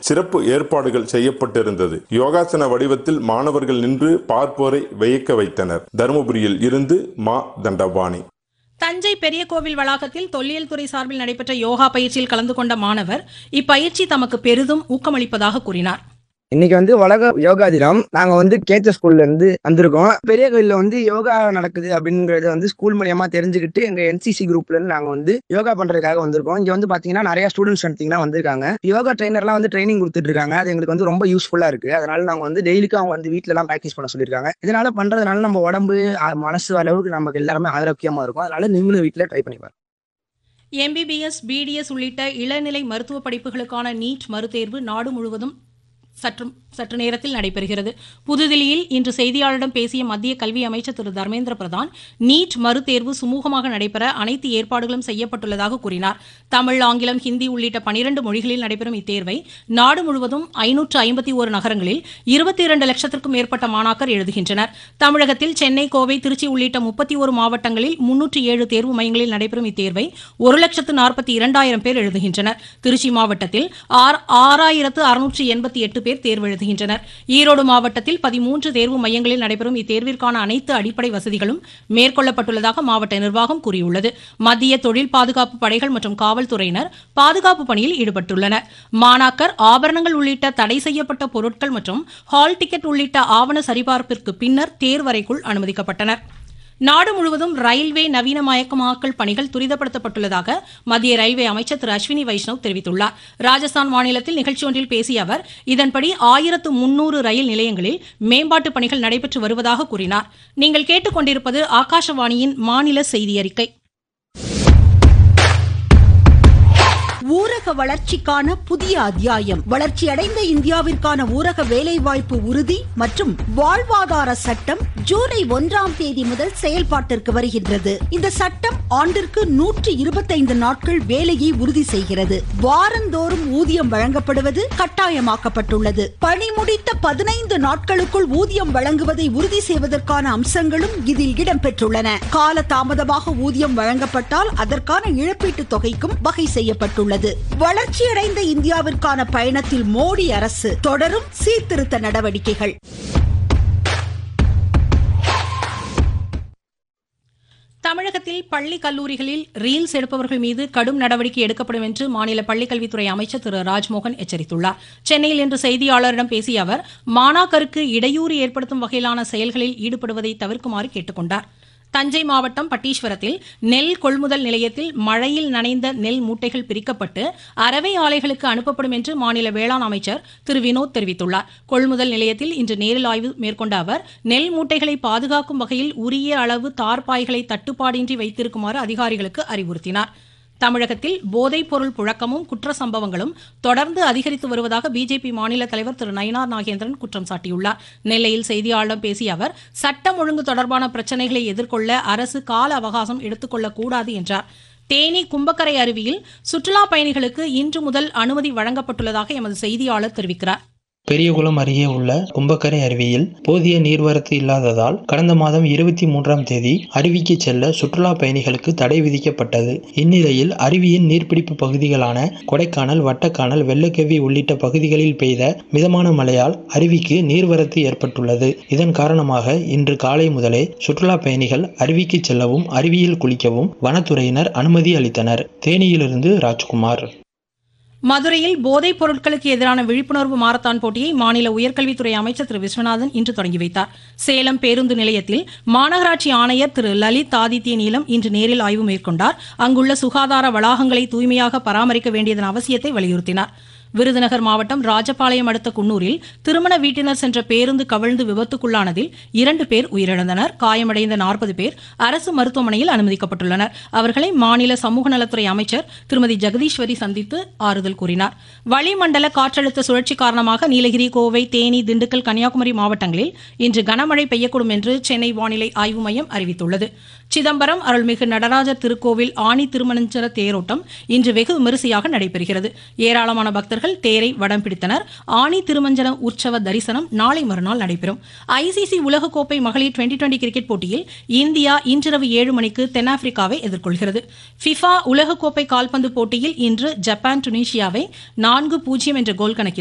சிறப்பு ஏற்பாடுகள் செய்யப்பட்டிருந்தது யோகாசன வடிவத்தில் மாணவர்கள் நின்று பார்ப்போரை வியக்க வைத்தனர் தருமபுரியில் இருந்து மா தண்டபாணி தஞ்சை பெரிய கோவில் வளாகத்தில் தொல்லியல் துறை சார்பில் நடைபெற்ற யோகா பயிற்சியில் கலந்து கொண்ட மாணவர் இப்பயிற்சி தமக்கு பெரிதும் ஊக்கமளிப்பதாக கூறினார் இன்னைக்கு வந்து உலக யோகா தினம் நாங்க வந்து கேச்ச ஸ்கூல்ல இருந்து வந்திருக்கோம் பெரிய கோயில்ல வந்து யோகா நடக்குது அப்படிங்கறத வந்து ஸ்கூல் மூலியமா தெரிஞ்சுக்கிட்டு எங்க என்சிசி குரூப்ல இருந்து நாங்க வந்து யோகா பண்றதுக்காக வந்திருக்கோம் இங்க வந்து பாத்தீங்கன்னா நிறைய ஸ்டூடெண்ட்ஸ் எடுத்தீங்கன்னா வந்திருக்காங்க யோகா ட்ரைனர்லாம் வந்து ட்ரைனிங் கொடுத்துட்டு இருக்காங்க அது எங்களுக்கு வந்து ரொம்ப யூஸ்ஃபுல்லா இருக்கு அதனால நாங்க வந்து டெய்லிக்கும் அவங்க வந்து வீட்ல எல்லாம் ப்ராக்டிஸ் பண்ண சொல்லியிருக்காங்க இதனால பண்றதுனால நம்ம உடம்பு அஹ், மனசு அளவுக்கு நமக்கு எல்லாருமே ஆரோக்கியமா இருக்கும் அதனால நீங்களும் வீட்ல ட்ரை பண்ணி பாருங்க எம்பிபிஎஸ் பிடிஎஸ் உள்ளிட்ட இளநிலை மருத்துவ படிப்புகளுக்கான நீட் மறுதேர்வு நாடு முழுவதும் சற்று சற்று நேரத்தில் நடைபெறுகிறது புதுதில்லியில் இன்று செய்தியாளரிடம் பேசிய மத்திய கல்வி அமைச்சர் திரு தர்மேந்திர பிரதான் நீட் மறுதேர்வு சுமூகமாக நடைபெற அனைத்து ஏற்பாடுகளும் செய்யப்பட்டுள்ளதாக கூறினார் தமிழ் ஆங்கிலம் ஹிந்தி உள்ளிட்ட பனிரண்டு மொழிகளில் நடைபெறும் இத்தேர்வை நாடு முழுவதும் ஐநூற்று ஐம்பத்தி ஒரு நகரங்களில் இருபத்தி இரண்டு லட்சத்திற்கும் மேற்பட்ட மாணாக்கர் எழுதுகின்றனர் தமிழகத்தில் சென்னை கோவை திருச்சி உள்ளிட்ட முப்பத்தி ஒரு மாவட்டங்களில் முன்னூற்றி ஏழு தேர்வு மையங்களில் நடைபெறும் இத்தேர்வை ஒரு லட்சத்து நாற்பத்தி இரண்டாயிரம் பேர் எழுதுகின்றனர் திருச்சி மாவட்டத்தில் ஆர் ஆறாயிரத்து அறுநூற்று எண்பத்தி எட்டு பேர் தேர்வு எழுதுகின்றனர் ஈரோடு மாவட்டத்தில் பதிமூன்று தேர்வு மையங்களில் நடைபெறும் இத்தேர்விற்கான அனைத்து அடிப்படை வசதிகளும் மேற்கொள்ளப்பட்டுள்ளதாக மாவட்ட நிர்வாகம் கூறியுள்ளது மத்திய தொழில் பாதுகாப்பு படைகள் மற்றும் காவல்துறையினர் பாதுகாப்பு பணியில் ஈடுபட்டுள்ளனர் மாணாக்கர் ஆபரணங்கள் உள்ளிட்ட தடை செய்யப்பட்ட பொருட்கள் மற்றும் ஹால் டிக்கெட் உள்ளிட்ட ஆவண சரிபார்ப்பிற்கு பின்னர் தேர்வறைக்குள் அனுமதிக்கப்பட்டனர் நாடு முழுவதும் ரயில்வே நவீனமயமாக்கல் பணிகள் துரிதப்படுத்தப்பட்டுள்ளதாக மத்திய ரயில்வே அமைச்சர் திரு அஸ்வினி வைஷ்ணவ் தெரிவித்துள்ளார் ராஜஸ்தான் மாநிலத்தில் நிகழ்ச்சி ஒன்றில் பேசிய அவர் இதன்படி ஆயிரத்து முன்னூறு ரயில் நிலையங்களில் மேம்பாட்டு பணிகள் நடைபெற்று வருவதாக கூறினார் நீங்கள் கேட்டுக்கொண்டிருப்பது ஆகாஷவாணியின் மாநில செய்தி அறிக்கை ஊரக வளர்ச்சிக்கான புதிய அத்தியாயம் வளர்ச்சியடைந்த இந்தியாவிற்கான ஊரக வேலைவாய்ப்பு உறுதி மற்றும் வாழ்வாதார சட்டம் ஜூலை ஒன்றாம் தேதி முதல் செயல்பாட்டிற்கு வருகின்றது இந்த சட்டம் ஆண்டிற்கு நூற்றி இருபத்தைந்து நாட்கள் வேலையை உறுதி செய்கிறது வாரந்தோறும் ஊதியம் வழங்கப்படுவது கட்டாயமாக்கப்பட்டுள்ளது பணி முடித்த பதினைந்து நாட்களுக்குள் ஊதியம் வழங்குவதை உறுதி செய்வதற்கான அம்சங்களும் இதில் இடம்பெற்றுள்ளன கால தாமதமாக ஊதியம் வழங்கப்பட்டால் அதற்கான இழப்பீட்டுத் தொகைக்கும் வகை செய்யப்பட்டுள்ளது வளர்ச்சியடைந்த இந்தியாவிற்கான பயணத்தில் மோடி அரசு தொடரும் சீர்திருத்த நடவடிக்கைகள் தமிழகத்தில் பள்ளி கல்லூரிகளில் ரீல்ஸ் எடுப்பவர்கள் மீது கடும் நடவடிக்கை எடுக்கப்படும் என்று மாநில பள்ளிக்கல்வித்துறை அமைச்சர் திரு ராஜ்மோகன் எச்சரித்துள்ளார் சென்னையில் இன்று செய்தியாளரிடம் பேசிய அவர் மாணாக்கருக்கு இடையூறு ஏற்படுத்தும் வகையிலான செயல்களில் ஈடுபடுவதை தவிர்க்குமாறு கேட்டுக் கொண்டார் தஞ்சை மாவட்டம் பட்டீஸ்வரத்தில் நெல் கொள்முதல் நிலையத்தில் மழையில் நனைந்த நெல் மூட்டைகள் பிரிக்கப்பட்டு அரவை ஆலைகளுக்கு அனுப்பப்படும் என்று மாநில வேளாண் அமைச்சர் திரு வினோத் தெரிவித்துள்ளார் கொள்முதல் நிலையத்தில் இன்று நேரில் ஆய்வு மேற்கொண்ட அவர் நெல் மூட்டைகளை பாதுகாக்கும் வகையில் உரிய அளவு தார்பாய்களை தட்டுப்பாடின்றி வைத்திருக்குமாறு அதிகாரிகளுக்கு அறிவுறுத்தினார் தமிழகத்தில் போதைப் பொருள் புழக்கமும் குற்ற சம்பவங்களும் தொடர்ந்து அதிகரித்து வருவதாக பிஜேபி மாநில தலைவர் திரு நயினார் நாகேந்திரன் குற்றம் சாட்டியுள்ளார் நெல்லையில் செய்தியாளர்களிடம் பேசிய அவர் சட்டம் ஒழுங்கு தொடர்பான பிரச்சினைகளை எதிர்கொள்ள அரசு கால அவகாசம் எடுத்துக்கொள்ளக் கூடாது என்றார் தேனி கும்பக்கரை அருவியில் சுற்றுலா பயணிகளுக்கு இன்று முதல் அனுமதி வழங்கப்பட்டுள்ளதாக எமது செய்தியாளர் தெரிவிக்கிறார் பெரியகுளம் அருகே உள்ள கும்பக்கரை அருவியில் போதிய நீர்வரத்து இல்லாததால் கடந்த மாதம் இருபத்தி மூன்றாம் தேதி அருவிக்கு செல்ல சுற்றுலா பயணிகளுக்கு தடை விதிக்கப்பட்டது இந்நிலையில் அருவியின் நீர்பிடிப்பு பகுதிகளான கொடைக்கானல் வட்டக்கானல் வெள்ளக்கவி உள்ளிட்ட பகுதிகளில் பெய்த மிதமான மழையால் அருவிக்கு நீர்வரத்து ஏற்பட்டுள்ளது இதன் காரணமாக இன்று காலை முதலே சுற்றுலா பயணிகள் அருவிக்கு செல்லவும் அருவியில் குளிக்கவும் வனத்துறையினர் அனுமதி அளித்தனர் தேனியிலிருந்து ராஜ்குமார் மதுரையில் போதைப் பொருட்களுக்கு எதிரான விழிப்புணர்வு மாரத்தான் போட்டியை மாநில உயர்கல்வித்துறை அமைச்சர் திரு விஸ்வநாதன் இன்று தொடங்கி வைத்தார் சேலம் பேருந்து நிலையத்தில் மாநகராட்சி ஆணையர் திரு லலித் ஆதித்ய நீலம் இன்று நேரில் ஆய்வு மேற்கொண்டார் அங்குள்ள சுகாதார வளாகங்களை தூய்மையாக பராமரிக்க வேண்டியதன் அவசியத்தை வலியுறுத்தினார் விருதுநகர் மாவட்டம் ராஜபாளையம் அடுத்த குன்னூரில் திருமண வீட்டினர் சென்ற பேருந்து கவிழ்ந்து விபத்துக்குள்ளானதில் இரண்டு பேர் உயிரிழந்தனர் காயமடைந்த நாற்பது பேர் அரசு மருத்துவமனையில் அனுமதிக்கப்பட்டுள்ளனர் அவர்களை மாநில சமூக நலத்துறை அமைச்சர் திருமதி ஜெகதீஸ்வரி சந்தித்து ஆறுதல் கூறினார் வளிமண்டல காற்றழுத்த சுழற்சி காரணமாக நீலகிரி கோவை தேனி திண்டுக்கல் கன்னியாகுமரி மாவட்டங்களில் இன்று கனமழை பெய்யக்கூடும் என்று சென்னை வானிலை ஆய்வு மையம் அறிவித்துள்ளது சிதம்பரம் அருள்மிகு நடராஜர் திருக்கோவில் ஆணி திருமணஞ்சர தேரோட்டம் இன்று வெகு விமரிசையாக நடைபெறுகிறது ஏராளமான பக்தர்கள் தேரை வடம் பிடித்தனர் ஆணி திருமஞ்சன உற்சவ தரிசனம் நாளை மறுநாள் நடைபெறும் ஐசிசி உலகக்கோப்பை மகளிர் டுவெண்டி டுவெண்டி கிரிக்கெட் போட்டியில் இந்தியா இன்றிரவு ஏழு மணிக்கு தென்னாப்பிரிக்காவை எதிர்கொள்கிறது ஃபிஃபா உலகக்கோப்பை கால்பந்து போட்டியில் இன்று ஜப்பான் டுனிஷியாவை நான்கு பூஜ்ஜியம் என்ற கோல் கணக்கில்